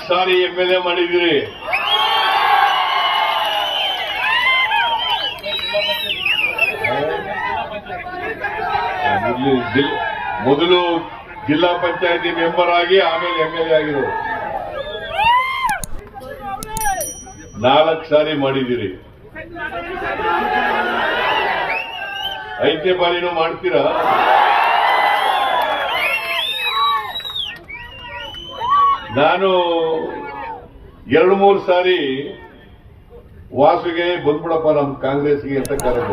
Sorry M L A ಮಾಡಿದಿರಿ ಇಲ್ಲಿ ಜಿಲ್- ಮೊದಲು ಜಿಲ್ಲಾ ಪಂಚಾಯತಿ ಮೆಂಬರ್ ಆಗಿ ಆಮೇಲೆ ಎಂ ಎಲ್ ಎ ಆಗಿರೋರು ನಾಲ್ಕು ಸಾರಿ ಮಾಡಿದಿರಿ ಐದನೇ ಬಾರಿನೂ ಮಾಡ್ತೀರಾ ನಾನು ಎರಡು ಮೂರು ಸಾರಿ ವಾಸುಗೆ ಬಂದ್ಬಿಡಪ್ಪ ನಮ್ ಕಾಂಗ್ರೆಸ್ಗೆ ಅಂತ ಕರೆದು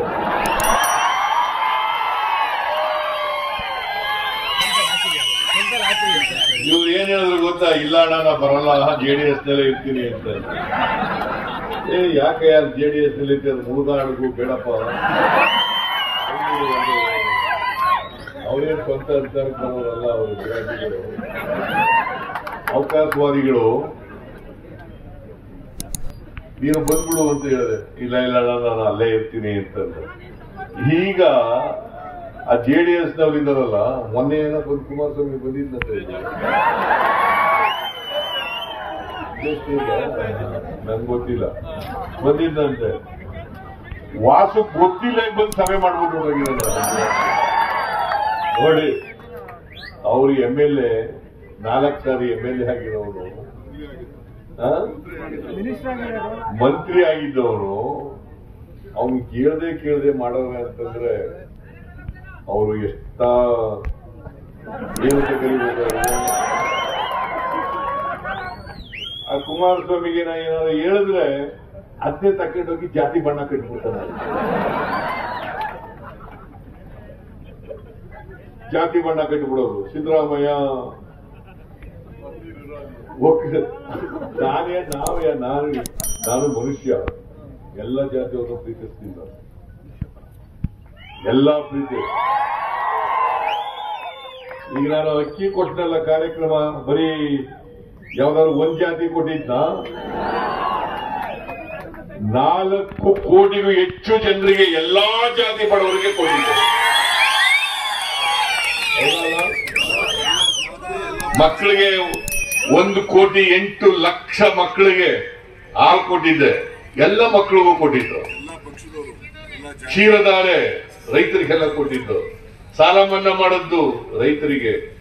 ಇವ್ರು ಏನ್ ಹೇಳಿದ್ರು ಗೊತ್ತಾ ಇಲ್ಲ ಅಣ್ಣ ನಾ ಬರಲ್ಲ ಜೆಡಿಎಸ್ ನಲ್ಲೇ ಇರ್ತೀನಿ ಅಂತ ಏ ಯಾಕೆ ಯಾರು ಜೆಡಿಎಸ್ ನಲ್ಲಿ ಇರ್ತೀರ ಮುಳುಗಾಡಿಗೂ ಬೇಡಪ್ಪ ಅವರೇನು ಸ್ವಂತ ಅಧಿಕಾರಕ್ಕೆ ಬರೋರಲ್ಲ ಅವರು ವಿರೋಧಿಗಳು ಅವಕಾಶವಾದಿಗಳು ನೀನು ಬಂದ್ಬಿಡು ಅಂತ ಹೇಳಿದೆ ಇಲ್ಲ ಇಲ್ಲ ಅಣ್ಣ, ನಾನು ಅಲ್ಲೇ ಇರ್ತೀನಿ ಅಂತಂದ್ರೆ ಈಗ ಆ ಜೆ ಡಿ ಎಸ್ ನವ್ರು ಇದ್ದಾರಲ್ಲ ಮೊನ್ನೆ ಏನೋ ಬಂದು ಕುಮಾರಸ್ವಾಮಿ ಬಂದಿದ್ದಂತೆ ನನ್ಗೆ ಗೊತ್ತಿಲ್ಲ ಬಂದಿದ್ದಂತೆ ವಾಸು ಗೊತ್ತಿಲ್ಲ ಈಗ ಬಂದು ಸಭೆ ಮಾಡ್ಬಿಟ್ಟು ಹೋಗಿದ್ದಾರೆ ನೋಡಿ ಅವ್ರು ಎಂ ಎಲ್ ಎ ನಾಲ್ಕು ಸಾರಿ ಎಂ ಎಲ್ ಎ ಆಗಿರೋರು ಆ? ಮಂತ್ರಿ ಆಗಿದ್ದವರು ಅವ್ನು ಕೇಳದೆ ಕೇಳದೆ ಮಾಡೋರೆ ಅಂತಂದ್ರೆ ಅವರು ಎಷ್ಟ ಏನಂತ ಕರಿಬೇಕಾದ್ರೆ ಆ ಕುಮಾರಸ್ವಾಮಿಗೆ ನಾ ಏನಾದ್ರು ಹೇಳಿದ್ರೆ ಅದನ್ನೇ ತಕೊಂಡೋಗಿ ಜಾತಿ ಬಣ್ಣ ಕಟ್ಬಿಡ್ತಾನೆ ಜಾತಿ ಬಣ್ಣ ಕಟ್ಟಿಬಿಡೋದು ಸಿದ್ದರಾಮಯ್ಯ ಒಪ್ಪಿದ ನಾನೇ ನಾವೇ ನಾನು ನಾನು ಮನುಷ್ಯ ಎಲ್ಲ ಜಾತಿಯವರು ಪ್ರೀತಿಸ್ತಿಲ್ಲ ಎಲ್ಲ ಪ್ರೀತಿ ಈಗ ನಾನು ಅಕ್ಕಿ ಕೊಟ್ಟನಲ್ಲ ಕಾರ್ಯಕ್ರಮ ಬರೀ ಯಾವ್ದಾದ್ರು ಒಂದ್ ಜಾತಿ ಕೊಟ್ಟಿದ್ನ ನಾಲ್ಕು ಕೋಟಿಗೂ ಹೆಚ್ಚು ಜನರಿಗೆ ಎಲ್ಲಾ ಜಾತಿ ಬಡವರಿಗೆ ಕೊಟ್ಟಿದ್ದೆ ಹೌದಲ್ಲ? ಮಕ್ಕಳಿಗೆ ಒಂದು ಕೋಟಿ ಎಂಟು ಲಕ್ಷ ಮಕ್ಕಳಿಗೆ ಹಾಲು ಕೊಟ್ಟಿದ್ದೆ ಎಲ್ಲ ಮಕ್ಕಳಿಗೂ ಕೊಟ್ಟಿದ್ದು ಕ್ಷೀರಧಾರೆ ರೈತರಿಗೆಲ್ಲ ಕೊಟ್ಟಿದ್ದು ಸಾಲ ಮನ್ನಾ ಮಾಡದ್ದು ರೈತರಿಗೆ